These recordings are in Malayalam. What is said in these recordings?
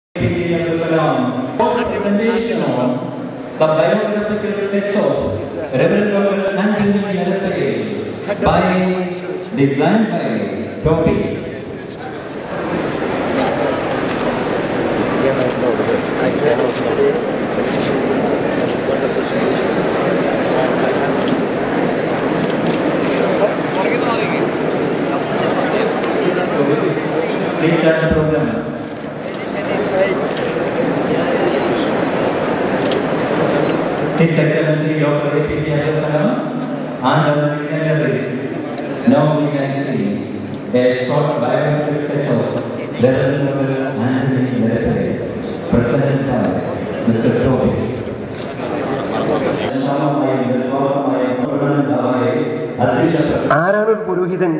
presentation on the biographical text of Reverend Dr. Anthony Yadapake by designed by Toby. Please start the program. His Excellency Dr. A.P.J. Abdul Kalam and other dignitaries. Now we can see a short biographical sketch of Reverend Dr. Anthony Yadapake, presented by Mr. Toby. നിഷ്കാമമായി നിസ്വാർത്ഥമായി പ്രകടനമായി അദൃശ്യ ആരാണ് ഒരു പുരോഹിതൻ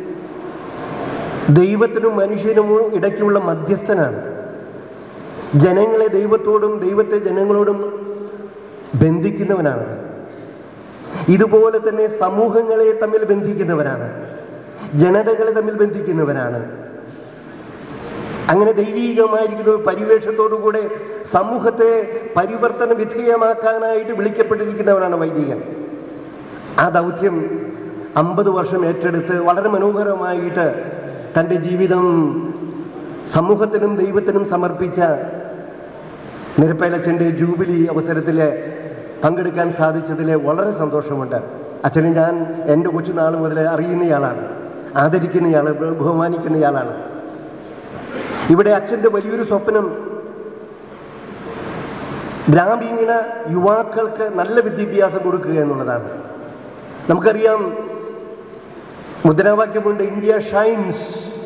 ദൈവത്തിനും മനുഷ്യനും ഇടയ്ക്കുള്ള മധ്യസ്ഥനാണ് ജനങ്ങളെ ദൈവത്തോടും ദൈവത്തെ ജനങ്ങളോടും ബന്ധിക്കുന്നവനാണ് ഇതുപോലെ തന്നെ സമൂഹങ്ങളെ തമ്മിൽ ബന്ധിക്കുന്നവരാണ് ജനതകളെ തമ്മിൽ ബന്ധിക്കുന്നവരാണ് അങ്ങനെ ദൈവീകമായിരിക്കുന്ന ഒരു പരിവേഷത്തോടുകൂടെ സമൂഹത്തെ പരിവർത്തന വിധേയമാക്കാനായിട്ട് വിളിക്കപ്പെട്ടിരിക്കുന്നവരാണ് വൈദികൻ ആ ദൗത്യം അമ്പത് വർഷം ഏറ്റെടുത്ത് വളരെ മനോഹരമായിട്ട് തൻ്റെ ജീവിതം സമൂഹത്തിനും ദൈവത്തിനും സമർപ്പിച്ച നിരപ്പേലച്ചൻ്റെ ജൂബിലി അവസരത്തിൽ പങ്കെടുക്കാൻ സാധിച്ചതിൽ വളരെ സന്തോഷമുണ്ട് അച്ഛനെ ഞാൻ എൻ്റെ കൊച്ചുനാൾ മുതൽ അറിയുന്നയാളാണ് ആദരിക്കുന്നയാൾ ബഹുമാനിക്കുന്നയാളാണ് ഇവിടെ അച്ഛൻ്റെ വലിയൊരു സ്വപ്നം ഗ്രാമീണ യുവാക്കൾക്ക് നല്ല വിദ്യാഭ്യാസം കൊടുക്കുക എന്നുള്ളതാണ് നമുക്കറിയാം മുദ്രാവാക്യമുണ്ട് India shines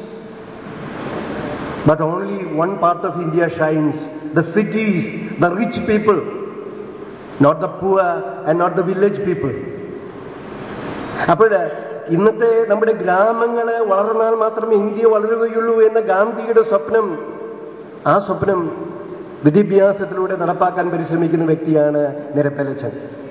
but only one part of India shines the cities the rich people not the poor and not the village people അപ്പോൾ ഇന്നത്തെ നമ്മുടെ ഗ്രാമങ്ങൾ വളർന്നാൽ മാത്രമേ ഇന്ത്യ വളരുകയുള്ളൂ എന്ന ഗാന്ധിയുടെ സ്വപ്നം ആ സ്വപ്നം വിദ്യാഭ്യാസത്തിലൂടെ നടപ്പാക്കാൻ പരിശ്രമിക്കുന്ന വ്യക്തിയാണ് നിരപ്പലച്ചൻ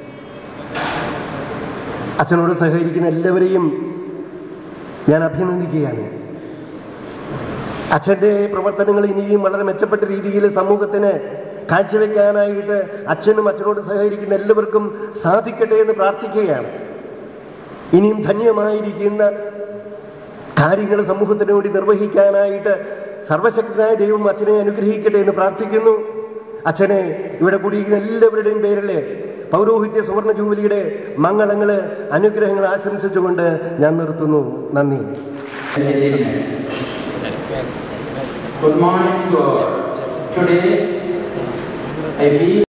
അച്ഛനോട് സഹകരിക്കുന്ന എല്ലാവരെയും ഞാൻ അഭിനന്ദിക്കുകയാണ് അച്ഛൻ്റെ പ്രവർത്തനങ്ങൾ ഇനിയും വളരെ മെച്ചപ്പെട്ട രീതിയിൽ സമൂഹത്തിന് കാഴ്ചവെക്കാനായിട്ട് അച്ഛനും അച്ഛനോട് സഹകരിക്കുന്ന എല്ലാവർക്കും സാധിക്കട്ടെ എന്ന് പ്രാർത്ഥിക്കുകയാണ് ഇനിയും ധന്യമായിരിക്കുന്ന കാര്യങ്ങൾ സമൂഹത്തിന് വേണ്ടി നിർവഹിക്കാനായിട്ട് സർവശക്തനായ ദൈവം അച്ഛനെ അനുഗ്രഹിക്കട്ടെ എന്ന് പ്രാർത്ഥിക്കുന്നു അച്ഛനെ ഇവിടെ കൂടിയിരിക്കുന്ന എല്ലാവരുടെയും പേരിലെ പൗരോഹിത്യ സുവർണ ജൂബിലിയുടെ മംഗളങ്ങള് അനുഗ്രഹങ്ങൾ ആശംസിച്ചുകൊണ്ട് ഞാൻ നിർത്തുന്നു നന്ദി Good morning to all. Today, I feel